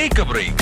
Take a break.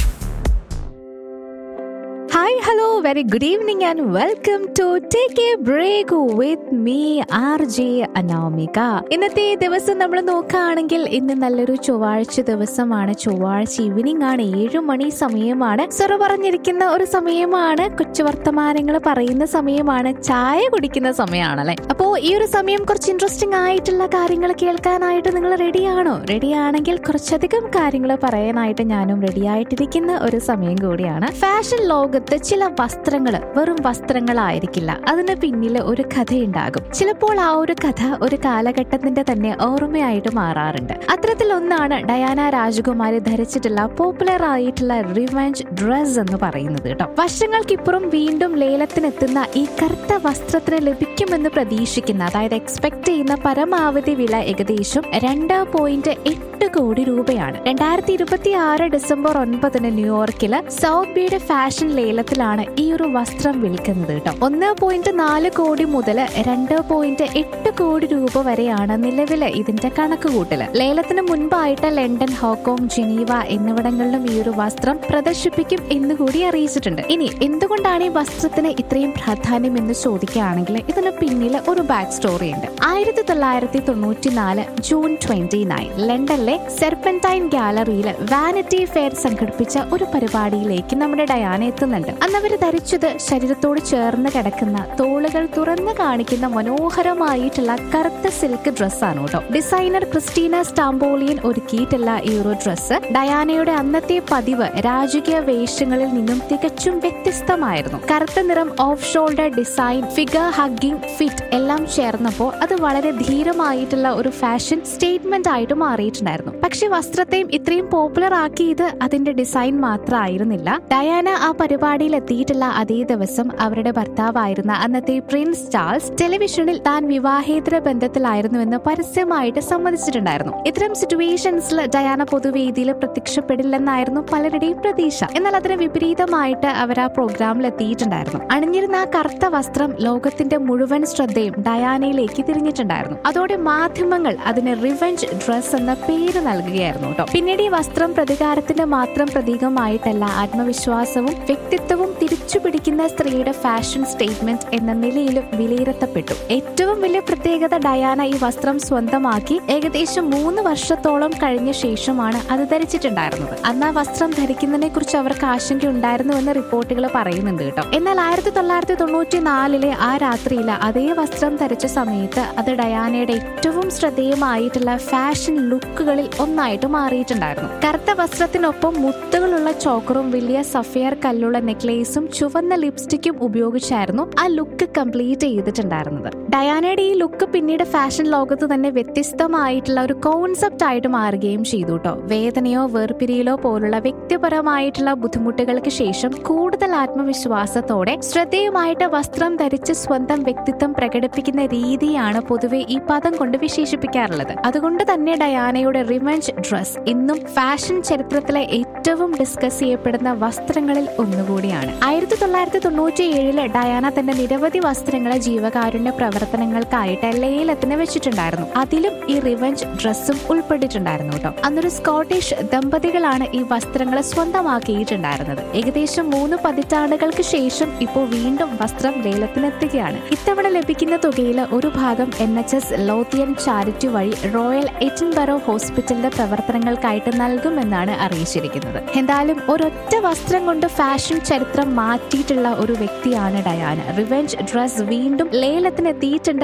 Hi hello very good evening and welcome to take a break with me R J Anamika ഇന്നത്തെ ദിവസം നമ്മൾ നോക്കുകയാണെങ്കിൽ ഇന്ന് നല്ലൊരു ചൊവ്വാഴ്ച ദിവസമാണ് ചൊവ്വാഴ്ച ഈവനിങ് ആണ് ഏഴു മണി സമയമാണ് സ്വറ പറഞ്ഞിരിക്കുന്ന ഒരു സമയമാണ് കൊച്ചു വർത്തമാനങ്ങൾ പറയുന്ന സമയമാണ് ചായ കുടിക്കുന്ന സമയമാണല്ലേ അപ്പോ ഈ ഒരു സമയം കുറച്ച് ഇൻട്രസ്റ്റിംഗ് ആയിട്ടുള്ള കാര്യങ്ങൾ കേൾക്കാനായിട്ട് നിങ്ങൾ റെഡിയാണോ റെഡിയാണെങ്കിൽ കുറച്ചധികം കാര്യങ്ങൾ പറയാനായിട്ട് ഞാനും റെഡി ആയിട്ടിരിക്കുന്ന ഒരു സമയം കൂടിയാണ് ഫാഷൻ ലോകത്ത് ചില വസ്ത്രങ്ങൾ വെറും വസ്ത്രങ്ങളായിരിക്കില്ല അതിന് പിന്നിൽ ഒരു കഥയുണ്ടാകും ചിലപ്പോൾ ആ ഒരു കഥ ഒരു കാലഘട്ടത്തിന്റെ തന്നെ ഓർമ്മയായിട്ട് മാറാറുണ്ട് അത്തരത്തിൽ ഒന്നാണ് ഡയാന രാജകുമാരി ധരിച്ചിട്ടുള്ള പോപ്പുലർ ആയിട്ടുള്ള റിവെഞ്ച് ഡ്രസ് എന്ന് പറയുന്നത് കേട്ടോ വർഷങ്ങൾക്കിപ്പുറം വീണ്ടും ലേലത്തിനെത്തുന്ന ഈ കറുത്ത വസ്ത്രത്തിന് ലഭിക്കുമെന്ന് പ്രതീക്ഷിക്കുന്ന അതായത് എക്സ്പെക്ട് ചെയ്യുന്ന പരമാവധി വില ഏകദേശം രണ്ട് പോയിന്റ് എട്ട് കോടി രൂപയാണ് രണ്ടായിരത്തി ഇരുപത്തി ആറ് ഡിസംബർ ഒൻപതിന് ന്യൂയോർക്കില് സൗത്ത് ബീയുടെ ഫാഷൻ ലേലത്തിലാണ് ഈ ഒരു വസ്ത്രം വിൽക്കുന്നത് കേട്ടോ ഒന്ന് പോയിന്റ് നാല് കോടി മുതൽ രണ്ട് പോയിന്റ് എട്ട് കോടി രൂപ വരെയാണ് നിലവിലെ ഇതിന്റെ കണക്ക് കൂട്ടല് ലേലത്തിന് മുൻപായിട്ട് ലണ്ടൻ ഹോങ്കോങ് ജനീവ എന്നിവിടങ്ങളിലും ഈ ഒരു വസ്ത്രം പ്രദർശിപ്പിക്കും എന്ന് കൂടി അറിയിച്ചിട്ടുണ്ട് ഇനി എന്തുകൊണ്ടാണ് ഈ വസ്ത്രത്തിന് ഇത്രയും പ്രാധാന്യം എന്ന് ചോദിക്കുകയാണെങ്കിൽ ഇതിന് പിന്നിൽ ഒരു ബാക്ക് സ്റ്റോറി ഉണ്ട് ആയിരത്തി തൊള്ളായിരത്തി തൊണ്ണൂറ്റിനാല് ജൂൺ ട്വന്റി നയൻ ലണ്ടനിലെ സെർപ്പന്റൈൻ ഗാലറിയിൽ വാനിറ്റി ഫെയർ സംഘടിപ്പിച്ച ഒരു പരിപാടിയിലേക്ക് നമ്മുടെ ഡയാന എത്തുന്നുണ്ട് അന്ന് അവർ ധരിച്ചത് ശരീരത്തോട് ചേർന്ന് കിടക്കുന്ന തോളുകൾ തുറന്ന് കാണിക്കുന്ന മനോഹരമായിട്ടുള്ള കറുത്ത സിൽക്ക് ഡ്രസ്സാണ് കേട്ടോ ഡിസൈനർ ക്രിസ്റ്റീന സ്റ്റാംബോളിയൻ ഒരുക്കിയിട്ടുള്ള ഈ ഒരു ഡ്രസ്സ് ഡയാനയുടെ അന്നത്തെ പതിവ് രാജകീയ വേഷങ്ങളിൽ നിന്നും തികച്ചും വ്യത്യസ്തമായിരുന്നു കറുത്ത നിറം off shoulder design figure hugging fit എല്ലാം ചേർന്നപ്പോൾ അത് വളരെ ധീരമായിട്ടുള്ള ഒരു ഫാഷൻ സ്റ്റേറ്റ്മെന്റ് ആയിട്ട് മാറിയിട്ടുണ്ടായിരുന്നു പക്ഷെ വസ്ത്രത്തെയും ഇത്രയും പോപ്പുലർ ആക്കിയത് അതിന്റെ ഡിസൈൻ മാത്രമായിരുന്നില്ല ഡയാന ആ പരിപാടിയിൽ എത്തിയിട്ടുള്ള അതേ ദിവസം അവരുടെ ഭർത്താവായിരുന്ന അന്നത്തെ പ്രിൻസ് ചാൾസ് ടെലിവിഷനിൽ താൻ വിവാഹേതര ബന്ധത്തിലായിരുന്നുവെന്ന് പരസ്യമായിട്ട് സമ്മതിച്ചിട്ടുണ്ടായിരുന്നു ഇത്തരം സിറ്റുവേഷൻസിൽ ഡയാന പൊതുവേദിയിൽ പ്രത്യക്ഷപ്പെടില്ലെന്നായിരുന്നു പലരുടെയും പ്രതീക്ഷ എന്നാൽ അതിന് വിപരീതമായിട്ട് അവർ ആ പ്രോഗ്രാമിൽ എത്തിയിട്ടുണ്ടായിരുന്നു അണിഞ്ഞിരുന്ന ആ കറുത്ത വസ്ത്രം ലോകത്തിന്റെ മുഴുവൻ ശ്രദ്ധയും ഡയാനയിലേക്ക് തിരിഞ്ഞിട്ടുണ്ടായിരുന്നു അതോടെ മാധ്യമങ്ങൾ അതിന് റിവെഞ്ച് ഡ്രസ് എന്ന പേര് നൽകുകയായിരുന്നു കേട്ടോ പിന്നീട് ഈ വസ്ത്രം പ്രതികാരത്തിന്റെ മാത്രം പ്രതീകമായിട്ടല്ല ആത്മവിശ്വാസവും വ്യക്തിത്വവും തിരിച്ചു പിടിക്കുന്ന സ്ത്രീയുടെ ഫാഷൻ സ്റ്റേറ്റ്മെന്റ് എന്ന നിലയിലും വിലയിരുത്തപ്പെട്ടു ഏറ്റവും വലിയ പ്രത്യേകത ഡയാന ഈ വസ്ത്രം സ്വന്തമാക്കി ഏകദേശം മൂന്ന് വർഷത്തോളം കഴിഞ്ഞ ശേഷമാണ് അത് ധരിച്ചിട്ടുണ്ടായിരുന്നത് അന്ന് ആ വസ്ത്രം ധരിക്കുന്നതിനെ കുറിച്ച് അവർക്ക് ആശങ്ക ഉണ്ടായിരുന്നുവെന്ന് റിപ്പോർട്ടുകൾ പറയുന്നുണ്ട് കേട്ടോ എന്നാൽ ആയിരത്തി തൊള്ളായിരത്തി തൊണ്ണൂറ്റി നാലിലെ ആ രാത്രിയിൽ അതേ വസ്ത്രം ധരിച്ച സമയത്ത് അത് ഡയാനയുടെ ഏറ്റവും ശ്രദ്ധേയമായിട്ടുള്ള ഫാഷൻ ലുക്കുകളിൽ ഒന്നായിട്ട് മാറിയിട്ടുണ്ടായിരുന്നു കറുത്ത വസ്ത്രത്തിനൊപ്പം മുത്തുകളുള്ള ചോക്കറും വലിയ സഫിയർ കല്ലുള്ള നെക്ലേസും ചുവന്ന ലിപ്സ്റ്റിക്കും ഉപയോഗിച്ചായിരുന്നു ആ ലുക്ക് കംപ്ലീറ്റ് ചെയ്തിട്ടുണ്ടായിരുന്നത് ഡയാനയുടെ ഈ ലുക്ക് പിന്നീട് ഫാഷൻ ലോകത്ത് തന്നെ വ്യത്യസ്തമായിട്ടുള്ള ഒരു കോൺസെപ്റ്റ് ആയിട്ട് മാറുകയും ചെയ്തു കേട്ടോ വേദനയോ വേർപിരിയലോ പോലുള്ള വ്യക്തിപരമായിട്ടുള്ള ബുദ്ധിമുട്ടുകൾക്ക് ശേഷം കൂടുതൽ ആത്മവിശ്വാസത്തോടെ ശ്രദ്ധേയമായിട്ട് വസ്ത്രം ധരിച്ച് സ്വന്തം വ്യക്തിത്വം പ്രകടിപ്പിക്കുന്ന രീതിയാണ് പൊതുവെ ഈ പദം കൊണ്ട് വിശേഷിപ്പിക്കാറുള്ളത് അതുകൊണ്ട് തന്നെ ഡയാനയുടെ റിവെഞ്ച് ഡ്രസ് ഇന്നും ഫാഷൻ ചരിത്രത്തിലെ ഏറ്റവും ഡിസ്കസ് ചെയ്യപ്പെടുന്ന വസ്ത്രങ്ങളിൽ ഒന്നുകൂടിയാണ് ആയിരത്തി തൊള്ളായിരത്തി തൊണ്ണൂറ്റി ഏഴില് ഡയാന തന്റെ നിരവധി വസ്ത്രങ്ങളെ ജീവകാരുണ്യ പ്രവർത്തനങ്ങൾക്കായിട്ട് ലേലത്തിന് വെച്ചിട്ടുണ്ടായിരുന്നു അതിലും ഈ റിവെഞ്ച് ഡ്രസ്സും ഉൾപ്പെട്ടിട്ടുണ്ടായിരുന്നു കേട്ടോ അന്നൊരു സ്കോട്ടിഷ് ദമ്പതികളാണ് ഈ വസ്ത്രങ്ങൾ സ്വന്തമാക്കിയിട്ടുണ്ടായിരുന്നത് ഏകദേശം മൂന്ന് പതിറ്റാണ്ടുകൾക്ക് ശേഷം ഇപ്പോൾ വീണ്ടും വസ്ത്രം ലേലത്തിനെത്തുകയാണ് ഇത്തവണ ലഭിക്കുന്ന തുകയിൽ ഒരു ഭാഗം N H S Lothian charity വഴി റോയൽ എറ്റിൻബറോ ഹോസ്പിറ്റലിന്റെ പ്രവർത്തനങ്ങൾക്കായിട്ട് നൽകുമെന്നാണ് അറിയിച്ചിരിക്കുന്നത് എന്തായാലും ഒരൊറ്റ വസ്ത്രം കൊണ്ട് ഫാഷൻ ചരിത്രം മാറ്റിയിട്ടുള്ള ഒരു വ്യക്തിയാണ് ഡയാന റിവെഞ്ച് ഡ്രസ് വീണ്ടും ലേലത്തിനെത്തിയിട്ടുണ്ട്